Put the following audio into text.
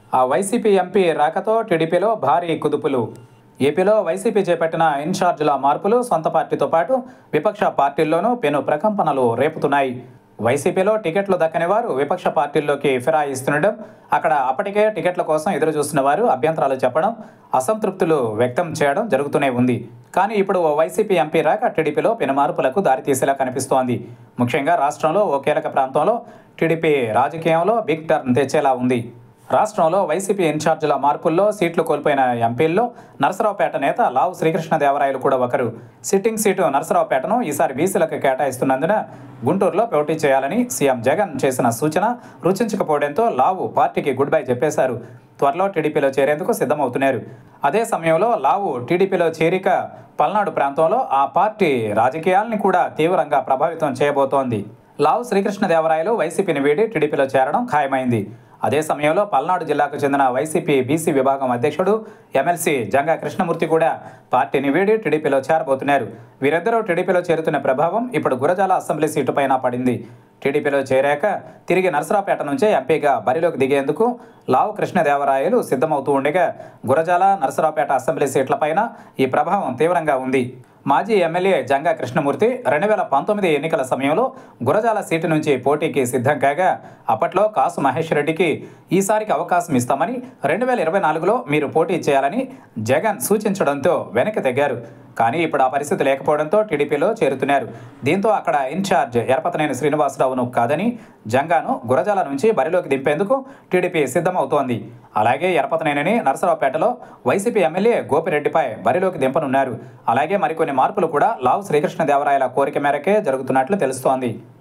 ఆ YCP MP రాకతో టీడీపీలో భారీ కుదుపులు ఏపీలో వైసీపీ చేపట్టిన ఇన్ఛార్జీల మార్పులు సొంత పార్టీతో పాటు విపక్ష పార్టీల్లోనూ పెను ప్రకంపనలు రేపుతున్నాయి వైసీపీలో టికెట్లు దక్కని వారు విపక్ష పార్టీల్లోకి ఫిరాయిస్తుండడం అక్కడ అప్పటికే టికెట్ల కోసం ఎదురు చూస్తున్న వారు అభ్యంతరాలు చెప్పడం అసంతృప్తులు వ్యక్తం చేయడం జరుగుతూనే ఉంది కానీ ఇప్పుడు ఓ వైసీపీ ఎంపీ రాక టీడీపీలో పెను మార్పులకు దారితీసేలా కనిపిస్తోంది ముఖ్యంగా రాష్ట్రంలో ఓ కీలక ప్రాంతంలో టీడీపీ రాజకీయంలో బిగ్ టర్న్ తెచ్చేలా ఉంది రాష్ట్రంలో వైసీపీ ఇన్ఛార్జీల మార్పుల్లో సీట్లు కోల్పోయిన ఎంపీల్లో నరసరావుపేట నేత లావు శ్రీకృష్ణదేవరాయలు కూడా ఒకరు సిట్టింగ్ సీటు నరసరావుపేటను ఈసారి బీసీలకు కేటాయిస్తున్నందున గుంటూరులో పోటీ చేయాలని సీఎం జగన్ చేసిన సూచన రుచించకపోవడంతో లావు పార్టీకి గుడ్ బై చెప్పేశారు త్వరలో టీడీపీలో చేరేందుకు సిద్ధమవుతున్నారు అదే సమయంలో లావు టీడీపీలో చేరిక పల్నాడు ప్రాంతంలో ఆ పార్టీ రాజకీయాల్ని కూడా తీవ్రంగా ప్రభావితం చేయబోతోంది లావు శ్రీకృష్ణదేవరాయలు వైసీపీని వీడి టీడీపీలో చేరడం ఖాయమైంది అదే సమయంలో పల్నాడు జిల్లాకు చెందిన వైసీపీ బీసీ విభాగం అధ్యక్షుడు ఎమ్మెల్సీ జంగా కృష్ణమూర్తి కూడా పార్టీని వీడి టీడీపీలో చేరబోతున్నారు వీరిద్దరూ టీడీపీలో చేరుతున్న ప్రభావం ఇప్పుడు గురజాల అసెంబ్లీ సీటుపైన పడింది టీడీపీలో చేరాక తిరిగి నరసరావుపేట నుంచే ఎంపీగా బరిలోకి దిగేందుకు లావు కృష్ణదేవరాయలు సిద్ధమవుతూ ఉండగా గురజాల నరసరావుపేట అసెంబ్లీ సీట్లపైన ఈ ప్రభావం తీవ్రంగా ఉంది మాజీ ఎమ్మెల్యే జంగా కృష్ణమూర్తి రెండు వేల పంతొమ్మిది ఎన్నికల సమయంలో గురజాల సీటు నుంచి పోటీకి సిద్ధం కాగా అప్పట్లో కాసు మహేష్ రెడ్డికి ఈసారికి అవకాశం ఇస్తామని రెండు వేల ఇరవై నాలుగులో మీరు పోటీ చేయాలని జగన్ సూచించడంతో వెనక్కి తగ్గారు కానీ ఇప్పుడు ఆ పరిస్థితి లేకపోవడంతో టీడీపీలో చేరుతున్నారు దీంతో అక్కడ ఇన్ఛార్జ్ ఎరపతనేని శ్రీనివాసరావును కాదని జంగాను గురజాల నుంచి బరిలోకి దింపేందుకు టీడీపీ సిద్ధమవుతోంది అలాగే ఎరపతనేనిని నరసరావుపేటలో వైసీపీ ఎమ్మెల్యే గోపిరెడ్డిపై బరిలోకి దింపనున్నారు అలాగే మరికొన్ని మార్పులు కూడా లావు శ్రీకృష్ణదేవరాయల కోరిక మేరకే జరుగుతున్నట్లు తెలుస్తోంది